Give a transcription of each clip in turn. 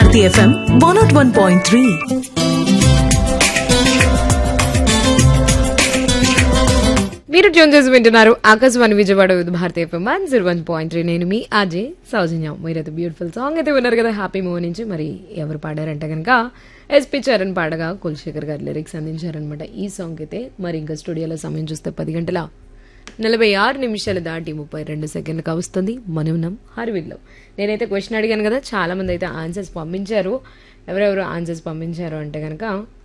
Bharati FM one nought one point three మీరు tune చేసి వింటున్నారు Akashvani Vijayawada with Bharatiya FM one zero one point three నేను మీ అజయ్ సౌజన్యం మీరైతే బ్యూటిఫుల్ సాంగ్ అయితే విన్నారు కదా హ్యాపీ మూవీ నుంచి మరి ఎవరు పాడారంటే కనుక ఎస్పి చరణ్ పాడగా కులశేఖర్ గారు లిరిక్స్ అందించారనమాట ఈ సాంగ్ అయితే మరి ఇంకా స్టూడియోలో సమయం చూస్తే పది గంటల నలభై ఆరు నిమిషాలు దాటి ముప్పై రెండు సెకండ్లకు వస్తుంది మనం ఉన్నాం హర్విల్లో నేనైతే క్వశ్చన్ అడిగాను కదా చాలా మంది అయితే ఆన్సర్స్ పంపించారు ఎవరెవరు ఆన్సర్స్ పంపించారు అంటే కనుక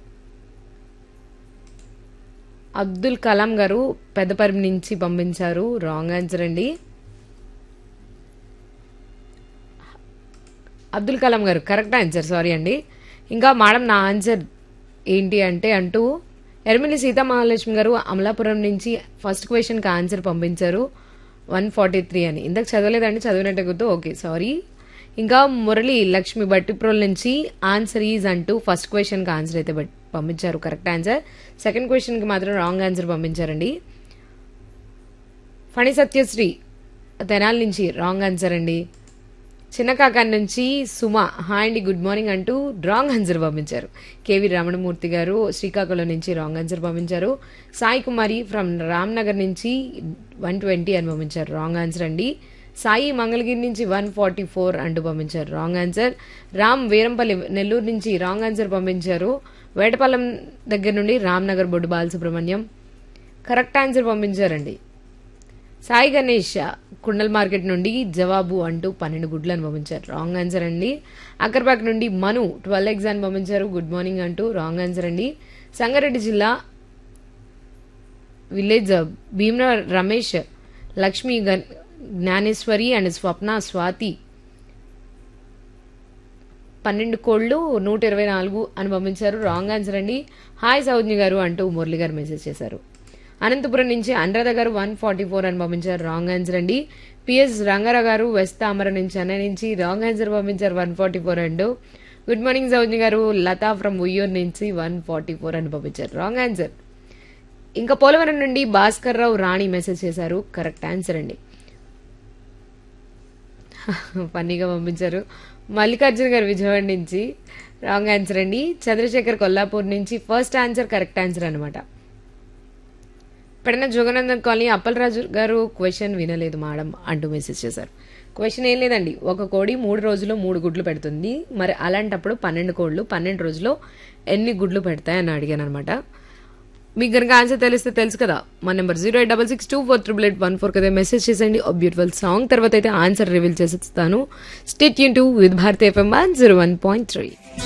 అబ్దుల్ కలాం గారు పెద్దపరిమి నుంచి పంపించారు రాంగ్ ఆన్సర్ అండి అబ్దుల్ కలాం గారు కరెక్ట్ ఆన్సర్ సారీ అండి ఇంకా మేడం నా ఆన్సర్ ఏంటి అంటే అంటూ ఎర్మిలి సీతామహాలక్ష్మి గారు అమలాపురం నుంచి ఫస్ట్ క్వశ్చన్కి ఆన్సర్ పంపించారు వన్ ఫార్టీ త్రీ అని ఇందాక చదవలేదండి చదివినట్టు గుర్తు ఓకే సారీ ఇంకా మురళి లక్ష్మి బట్టిప్రోల్ నుంచి ఆన్సర్ ఈజ్ అంటూ ఫస్ట్ క్వశ్చన్కి ఆన్సర్ అయితే బట్- పంపించారు కరెక్ట్ ఆన్సర్ సెకండ్ క్వశ్చన్కి మాత్రం రాంగ్ ఆన్సర్ పంపించారండి ఫణి సత్యశ్రీ తెనాల నుంచి రాంగ్ ఆన్సర్ అండి చిన్న కాకాని నుంచి సుమ హాయ్ అండి గుడ్ మార్నింగ్ అంటూ రాంగ్ ఆన్సర్ పంపించారు కేవి రమణమూర్తి గారు శ్రీకాకుళం నుంచి రాంగ్ ఆన్సర్ పంపించారు సాయి కుమారి ఫ్రమ్ రామ్నగర్ నుంచి వన్ ట్వంటీ అని పంపించారు రాంగ్ ఆన్సర్ అండి సాయి మంగళగిరి నుంచి వన్ ఫార్టీ ఫోర్ అంటూ పంపించారు రాంగ్ ఆన్సర్ రామ్ వీరంపల్లి నెల్లూరు నుంచి రాంగ్ ఆన్సర్ పంపించారు వేటపాలెం దగ్గర నుండి రామ్నగర్ బొడ్డు బాలసుబ్రహ్మణ్యం కరెక్ట్ ఆన్సర్ పంపించారండి సాయి గణేష్ కుండల్ మార్కెట్ నుండి జవాబు అంటూ పన్నెండు గుడ్లు అని పంపించారు రాంగ్ ఆన్సర్ అండి అక్కర్బాక్ నుండి మను ట్వెల్వ్ ఎగ్స్ అని పంపించారు గుడ్ మార్నింగ్ అంటూ రాంగ్ ఆన్సర్ అండి సంగారెడ్డి జిల్లా విలేజ్ భీమ్ర రమేష్ లక్ష్మి గన్- జ్ఞానేశ్వరి అండ్ స్వప్న స్వాతి పన్నెండు కోళ్ళు నూట ఇరవై నాలుగు అని పంపించారు రాంగ్ ఆన్సర్ అండి హాయ్ సౌజ్ఞ గారు అంటూ మురళి గారు మెసేజ్ చేశారు అనంతపురం నుంచి అనురాధ గారు వన్ ఫార్టీ ఫోర్ అని పంపించారు రాంగ్ ఆన్సర్ అండి పిఎస్ రంగారావు గారు వెస్ట్ తామర నుంచి చెన్నై నుంచి రాంగ్ ఆన్సర్ పంపించారు వన్ ఫార్టీ ఫోర్ అంటూ good morning Sowgnya garu Latha from Uyyuru నుంచి వన్ ఫార్టీ ఫోర్ అని పంపించారు రాంగ్ ఆన్సర్ ఇంకా పోలవరం నుండి భాస్కర్ రావు రాణి మెసేజ్ చేశారు కరెక్ట్ ఆన్సర్ అండి ఫన్నీగా పంపించారు మల్లికార్జున గారు విజయవాడ నుంచి రాంగ్ ఆన్సర్ అండి చంద్రశేఖర్ కొల్లాపూర్ నుంచి ఫస్ట్ ఆన్సర్ కరెక్ట్ ఆన్సర్ అనమాట పెడన జోగనందన్ కాలనీ అప్పలరాజు గారు క్వశ్చన్ వినలేదు మేడం అంటూ మెసేజ్ చేశారు క్వశ్చన్ ఏం లేదండి ఒక కోడి మూడు రోజుల్లో మూడు గుడ్లు పెడుతుంది మరి అలాంటప్పుడు పన్నెండు కోళ్ళు పన్నెండు రోజుల్లో ఎన్ని గుడ్లు పెడతాయని అడిగాను అనమాట మీకు కనుక ఆన్సర్ తెలిస్తే తెలుసు కదా మా number zero eight double six two four triple eight one four కదా మెసేజ్ చేసండి ఓ బ్యూటిఫుల్ సాంగ్ తర్వాత అయితే ఆన్సర్ రివీల్ చేసి ఇస్తాను స్టేట్ యూన్ to with Bharati FM one zero one point three